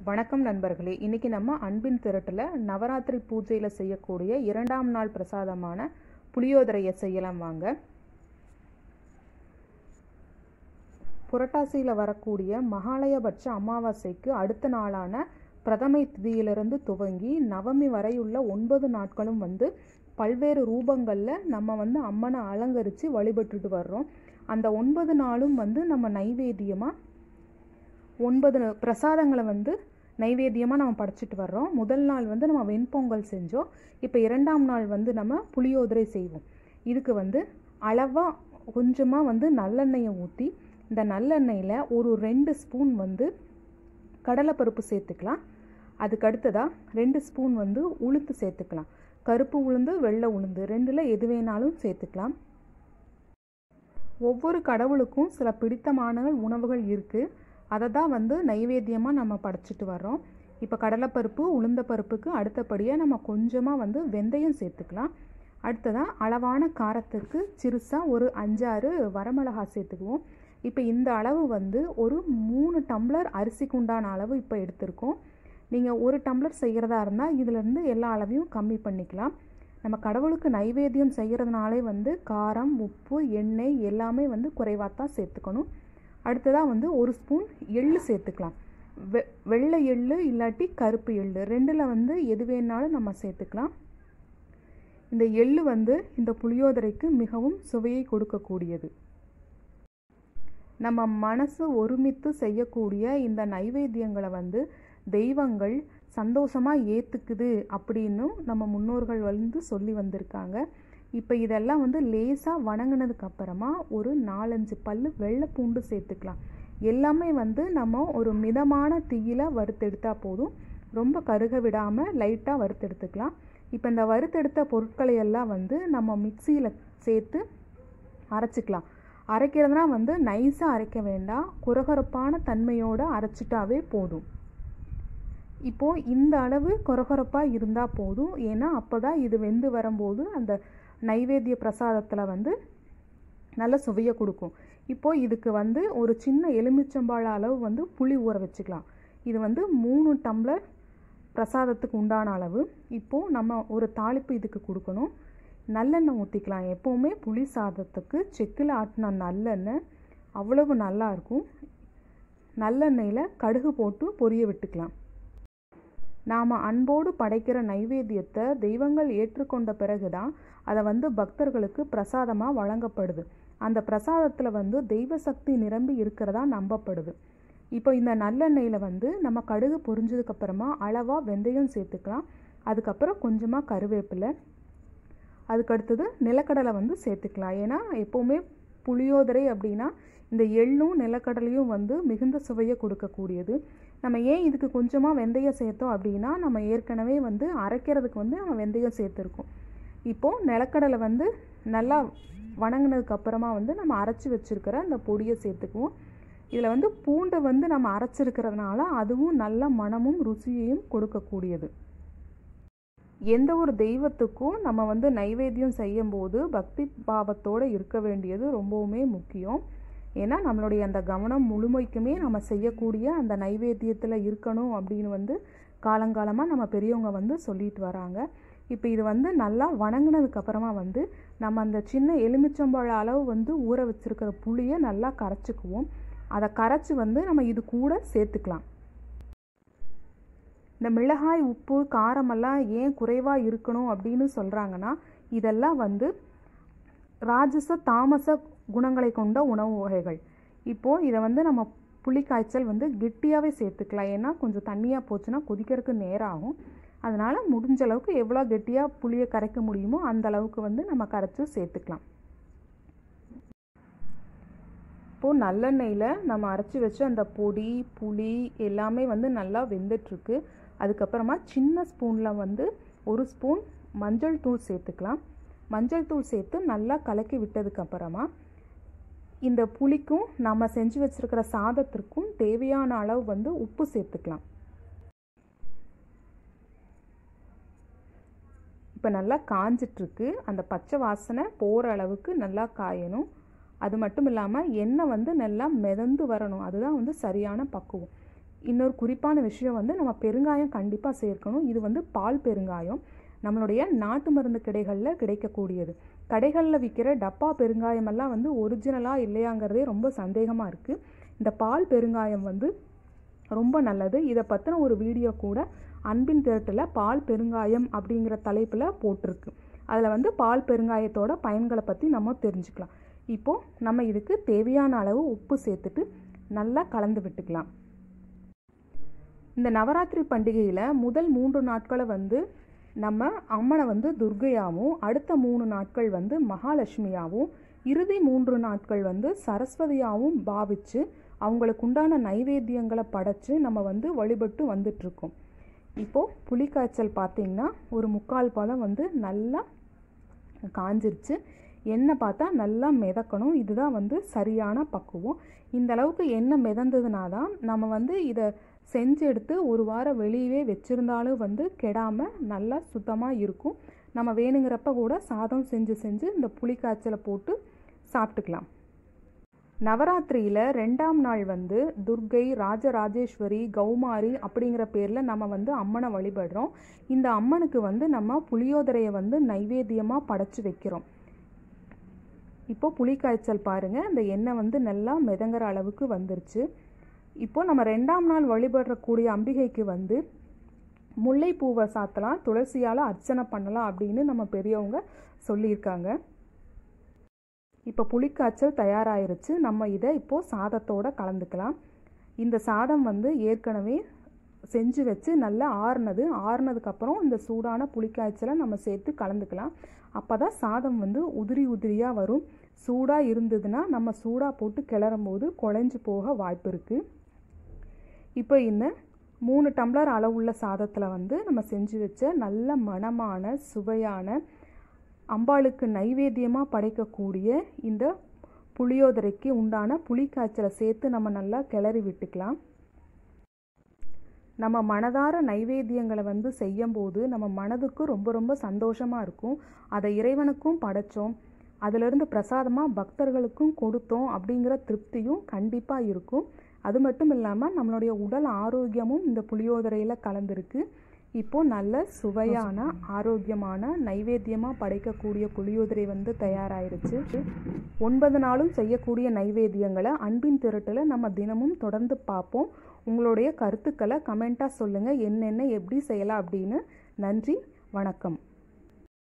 வணக்கம் நண்பர்களே இன்னைக்கு நம்ம அன்பின் திரட்டில் நவராத்திரி பூஜையில் செய்யக்கூடிய இரண்டாம் நாள் பிரசாதமான புளியோதரையை செய்யலாம் வாங்க புரட்டாசியில் வரக்கூடிய மகாலயபட்ச அமாவாசைக்கு அடுத்த நாளான பிரதமை திதியிலிருந்து துவங்கி நவமி வரையுள்ள ஒன்பது நாட்களும் வந்து பல்வேறு ரூபங்களில் நம்ம வந்து அம்மனை அலங்கரித்து வழிபட்டுட்டு வர்றோம் அந்த ஒன்பது நாளும் வந்து நம்ம நைவேத்தியமாக ஒன்பது பிரசாதங்களை வந்து நைவேத்தியமாக நம்ம படைச்சிட்டு வர்றோம் முதல் நாள் வந்து நம்ம வெண்பொங்கல் செஞ்சோம் இப்போ இரண்டாம் நாள் வந்து நம்ம புளியோதரை செய்வோம் இதுக்கு வந்து அளவாக கொஞ்சமாக வந்து நல்லெண்ணெயை ஊற்றி இந்த நல்லெண்ணெயில் ஒரு ரெண்டு ஸ்பூன் வந்து கடலைப்பருப்பு சேர்த்துக்கலாம் அதுக்கு அடுத்ததாக ரெண்டு ஸ்பூன் வந்து உளுந்து சேர்த்துக்கலாம் கருப்பு உளுந்து வெள்ளை உளுந்து ரெண்டில் எது வேணாலும் சேர்த்துக்கலாம் ஒவ்வொரு கடவுளுக்கும் சில பிடித்தமான உணவுகள் இருக்குது அதை தான் வந்து நைவேத்தியமாக நம்ம படைச்சிட்டு வர்றோம் இப்போ கடலைப்பருப்பு உளுந்த பருப்புக்கு அடுத்தபடியாக நம்ம கொஞ்சமாக வந்து வெந்தயம் சேர்த்துக்கலாம் அடுத்ததாக அளவான காரத்திற்கு சிறுசாக ஒரு அஞ்சாறு வரமிளகா சேர்த்துக்குவோம் இப்போ இந்த அளவு வந்து ஒரு மூணு டம்ளர் அரிசிக்கு உண்டான அளவு இப்போ எடுத்திருக்கோம் நீங்கள் ஒரு டம்ளர் செய்கிறதா இருந்தால் இதிலேருந்து எல்லா அளவையும் கம்மி பண்ணிக்கலாம் நம்ம கடவுளுக்கு நைவேத்தியம் செய்கிறதுனாலே வந்து காரம் உப்பு எண்ணெய் எல்லாமே வந்து குறைவாக தான் சேர்த்துக்கணும் அடுத்ததாக வந்து ஒரு ஸ்பூன் எள்ளு சேர்த்துக்கலாம் வெ வெள்ளை எள்ளு இல்லாட்டி கருப்பு எள்ளு ரெண்டில் வந்து எது வேணாலும் நம்ம சேர்த்துக்கலாம் இந்த எள்ளு வந்து இந்த புளியோதரைக்கு மிகவும் சுவையை கொடுக்கக்கூடியது நம்ம மனசு ஒருமித்து செய்யக்கூடிய இந்த நைவேத்தியங்களை வந்து தெய்வங்கள் சந்தோஷமாக ஏற்றுக்குது அப்படின்னும் நம்ம முன்னோர்கள் வந்து சொல்லி வந்திருக்காங்க இப்போ இதெல்லாம் வந்து லேசாக வணங்கினதுக்கு அப்புறமா ஒரு நாலஞ்சு பல் வெள்ளை பூண்டு சேர்த்துக்கலாம் எல்லாமே வந்து நம்ம ஒரு மிதமான தீயில வறுத்தெடுத்தா போதும் ரொம்ப கருக விடாமல் லைட்டாக வறுத்தெடுத்துக்கலாம் இப்போ இந்த வறுத்தெடுத்த பொருட்களை எல்லாம் வந்து நம்ம மிக்சியில் சேர்த்து அரைச்சிக்கலாம் அரைக்கிறதுனா வந்து நைஸாக அரைக்க வேண்டாம் குறகுறப்பான தன்மையோடு அரைச்சிட்டாவே போதும் இப்போது இந்த அளவு கொரகொரப்பாக இருந்தால் போதும் ஏன்னா அப்போ தான் இது வெந்து வரும்போது அந்த நைவேத்திய பிரசாதத்தில் வந்து நல்ல சுவையை கொடுக்கும் இப்போது இதுக்கு வந்து ஒரு சின்ன எலுமிச்சம்பாழ அளவு வந்து புளி ஊற வச்சுக்கலாம் இது வந்து மூணு டம்ளர் பிரசாதத்துக்கு உண்டான அளவு இப்போது நம்ம ஒரு தாளிப்பு இதுக்கு கொடுக்கணும் நல்லெண்ணெய் ஊற்றிக்கலாம் எப்போவுமே புளி சாதத்துக்கு செக்கில் ஆட்டின நல்லெண்ணெய் அவ்வளவு நல்லா இருக்கும் நல்லெண்ணெயில் கடுகு போட்டு பொரிய விட்டுக்கலாம் நாம் அன்போடு படைக்கிற நைவேத்தியத்தை தெய்வங்கள் ஏற்றுக்கொண்ட பிறகு தான் அதை வந்து பக்தர்களுக்கு பிரசாதமாக வழங்கப்படுது அந்த பிரசாதத்தில் வந்து தெய்வ சக்தி நிரம்பி இருக்கிறதா நம்பப்படுது இப்போ இந்த நல்லெண்ணெயில் வந்து நம்ம கடுகு பொரிஞ்சதுக்கப்புறமா அளவாக வெந்தயம் சேர்த்துக்கலாம் அதுக்கப்புறம் கொஞ்சமாக கருவேப்பிலை அதுக்கடுத்தது நிலக்கடலை வந்து சேர்த்துக்கலாம் ஏன்னா எப்போவுமே புளியோதரை அப்படின்னா இந்த எள்ளும் நிலக்கடலையும் வந்து மிகுந்த சுவையை கொடுக்கக்கூடியது நம்ம ஏன் இதுக்கு கொஞ்சமாக வெந்தயம் சேர்த்தோம் அப்படின்னா நம்ம ஏற்கனவே வந்து அரைக்கிறதுக்கு வந்து நம்ம வெந்தயம் சேர்த்துருக்கோம் இப்போது நிலக்கடலை வந்து நல்லா வணங்கினதுக்கு அப்புறமா வந்து நம்ம அரைச்சி வச்சுருக்கிற அந்த பொடியை சேர்த்துக்குவோம் இதில் வந்து பூண்டை வந்து நம்ம அரைச்சிருக்கிறதுனால அதுவும் நல்ல மனமும் ருசியையும் கொடுக்கக்கூடியது எந்த ஒரு தெய்வத்துக்கும் நம்ம வந்து நைவேத்தியம் செய்யும்போது பக்தி பாவத்தோடு இருக்க வேண்டியது ரொம்பவுமே முக்கியம் ஏன்னா நம்மளுடைய அந்த கவனம் முழுமைக்குமே நம்ம செய்யக்கூடிய அந்த நைவேத்தியத்தில் இருக்கணும் அப்படின்னு வந்து காலங்காலமாக நம்ம பெரியவங்க வந்து சொல்லிட்டு வராங்க இப்போ இது வந்து நல்லா வணங்கினதுக்கு அப்புறமா வந்து நம்ம அந்த சின்ன எலுமிச்சம்பழ அளவு வந்து ஊற வச்சுருக்கிற புளியை நல்லா கரைச்சிக்குவோம் அதை கரைச்சி வந்து நம்ம இது கூட சேர்த்துக்கலாம் இந்த மிளகாய் உப்பு காரமெல்லாம் ஏன் குறைவாக இருக்கணும் அப்படின்னு சொல்கிறாங்கன்னா இதெல்லாம் வந்து ராஜச தாமச குணங்களை கொண்ட உணவு வகைகள் இப்போது இதை வந்து நம்ம புளி காய்ச்சல் வந்து கெட்டியாகவே சேர்த்துக்கலாம் ஏன்னா கொஞ்சம் தண்ணியாக போச்சுன்னா கொதிக்கிறதுக்கு நேரம் ஆகும் அதனால் முடிஞ்ச அளவுக்கு எவ்வளோ கெட்டியாக புளியை கரைக்க முடியுமோ அந்த அளவுக்கு வந்து நம்ம கரைச்சி சேர்த்துக்கலாம் இப்போது நல்லெண்ணெயில் நம்ம அரைச்சி வச்சு அந்த பொடி புளி எல்லாமே வந்து நல்லா வெந்துட்டுருக்கு அதுக்கப்புறமா சின்ன ஸ்பூனில் வந்து ஒரு ஸ்பூன் மஞ்சள் தூள் சேர்த்துக்கலாம் மஞ்சள் தூள் சேர்த்து நல்லா கலக்கி விட்டதுக்கப்புறமா இந்த புளிக்கும் நம்ம செஞ்சு வச்சுருக்கிற சாதத்திற்கும் தேவையான அளவு வந்து உப்பு சேர்த்துக்கலாம் இப்போ நல்லா காஞ்சிட்ருக்கு அந்த பச்சை வாசனை போகிற அளவுக்கு நல்லா காயணும் அது மட்டும் இல்லாமல் எண்ணெய் வந்து நல்லா மிதந்து வரணும் அதுதான் வந்து சரியான பக்குவம் இன்னொரு குறிப்பான விஷயம் வந்து நம்ம பெருங்காயம் கண்டிப்பாக சேர்க்கணும் இது வந்து பால் பெருங்காயம் நம்மளுடைய நாட்டு மருந்து கடைகளில் கிடைக்கக்கூடியது கடைகளில் விற்கிற டப்பா பெருங்காயமெல்லாம் வந்து ஒரிஜினலாக இல்லையாங்கிறதே ரொம்ப சந்தேகமாக இருக்குது இந்த பால் பெருங்காயம் வந்து ரொம்ப நல்லது இதை பற்றின ஒரு வீடியோ கூட அன்பின் திரட்டில் பால் பெருங்காயம் அப்படிங்கிற தலைப்பில் போட்டிருக்கு அதில் வந்து பால் பெருங்காயத்தோட பயன்களை பற்றி நம்ம தெரிஞ்சுக்கலாம் இப்போது நம்ம இதுக்கு தேவையான அளவு உப்பு சேர்த்துட்டு நல்லா கலந்து விட்டுக்கலாம் இந்த நவராத்திரி பண்டிகையில் முதல் மூன்று நாட்களை வந்து நம்ம அம்மனை வந்து துர்கையாகவும் அடுத்த மூணு நாட்கள் வந்து மகாலட்சுமியாகவும் இறுதி மூன்று நாட்கள் வந்து சரஸ்வதியாகவும் பாவித்து அவங்களுக்கு உண்டான நைவேத்தியங்களை படைச்சு நம்ம வந்து வழிபட்டு வந்துட்ருக்கோம் இப்போது புளிக்காய்ச்சல் பார்த்திங்கன்னா ஒரு முக்கால் பதம் வந்து நல்லா காஞ்சிருச்சு எண்ணெய் பார்த்தா நல்லா மிதக்கணும் இதுதான் வந்து சரியான பக்குவம் இந்த அளவுக்கு எண்ணெய் மிதந்ததுனா தான் நம்ம வந்து இதை செஞ்சு எடுத்து ஒரு வாரம் வெளியவே வச்சுருந்தாலும் வந்து கெடாமல் நல்லா சுத்தமாக இருக்கும் நம்ம வேணுங்கிறப்ப கூட சாதம் செஞ்சு செஞ்சு இந்த புளிக்காய்ச்சலை போட்டு சாப்பிட்டுக்கலாம் நவராத்திரியில் ரெண்டாம் நாள் வந்து துர்கை ராஜராஜேஸ்வரி கௌமாரி அப்படிங்கிற பேரில் நம்ம வந்து அம்மனை வழிபடுறோம் இந்த அம்மனுக்கு வந்து நம்ம புளியோதரையை வந்து நைவேத்தியமாக படைச்சி வைக்கிறோம் இப்போ புளிக்காய்ச்சல் பாருங்கள் அந்த எண்ணெய் வந்து நல்லா மிதங்குற அளவுக்கு வந்துருச்சு இப்போ நம்ம ரெண்டாம் நாள் வழிபடுறக்கூடிய அம்பிகைக்கு வந்து முல்லைப்பூவை சாத்தலாம் துளசியால் அர்ச்சனை பண்ணலாம் அப்படின்னு நம்ம பெரியவங்க சொல்லியிருக்காங்க இப்போ புளிக்காய்ச்சல் தயாராயிருச்சு நம்ம இதை இப்போது சாதத்தோடு கலந்துக்கலாம் இந்த சாதம் வந்து ஏற்கனவே செஞ்சு வச்சு நல்லா ஆறுனது ஆறுனதுக்கப்புறம் இந்த சூடான புளிக்காய்ச்சலை நம்ம சேர்த்து கலந்துக்கலாம் அப்போ தான் சாதம் வந்து உதிரி உதிரியாக வரும் சூடாக இருந்ததுன்னா நம்ம சூடாக போட்டு கிளறும் போது குழஞ்சி போக வாய்ப்பு இருக்குது இப்போ இந்த மூணு டம்ளர் அளவுள்ள சாதத்தில் வந்து நம்ம செஞ்சு வச்ச நல்ல மணமான சுவையான அம்பாளுக்கு நைவேத்தியமாக படைக்கக்கூடிய இந்த புளியோதரைக்கு உண்டான புளிக்காய்ச்சலை சேர்த்து நம்ம நல்லா கிளறி விட்டுக்கலாம் நம்ம மனதார நைவேத்தியங்களை வந்து செய்யும்போது நம்ம மனதுக்கு ரொம்ப ரொம்ப சந்தோஷமாக இருக்கும் அதை இறைவனுக்கும் படைச்சோம் அதிலிருந்து பிரசாதமாக பக்தர்களுக்கும் கொடுத்தோம் அப்படிங்கிற திருப்தியும் கண்டிப்பாக இருக்கும் அது மட்டும் இல்லாமல் நம்மளுடைய உடல் ஆரோக்கியமும் இந்த புளியோதரையில் கலந்துருக்கு இப்போது நல்ல சுவையான ஆரோக்கியமான நைவேத்தியமாக படைக்கக்கூடிய புளியோதரை வந்து தயாராயிருச்சு ஒன்பது நாளும் செய்யக்கூடிய நைவேத்தியங்களை அன்பின் திரட்டில் நம்ம தினமும் தொடர்ந்து பார்ப்போம் உங்களுடைய கருத்துக்களை கமெண்ட்டாக சொல்லுங்கள் என்னென்ன எப்படி செய்யலாம் அப்படின்னு நன்றி வணக்கம்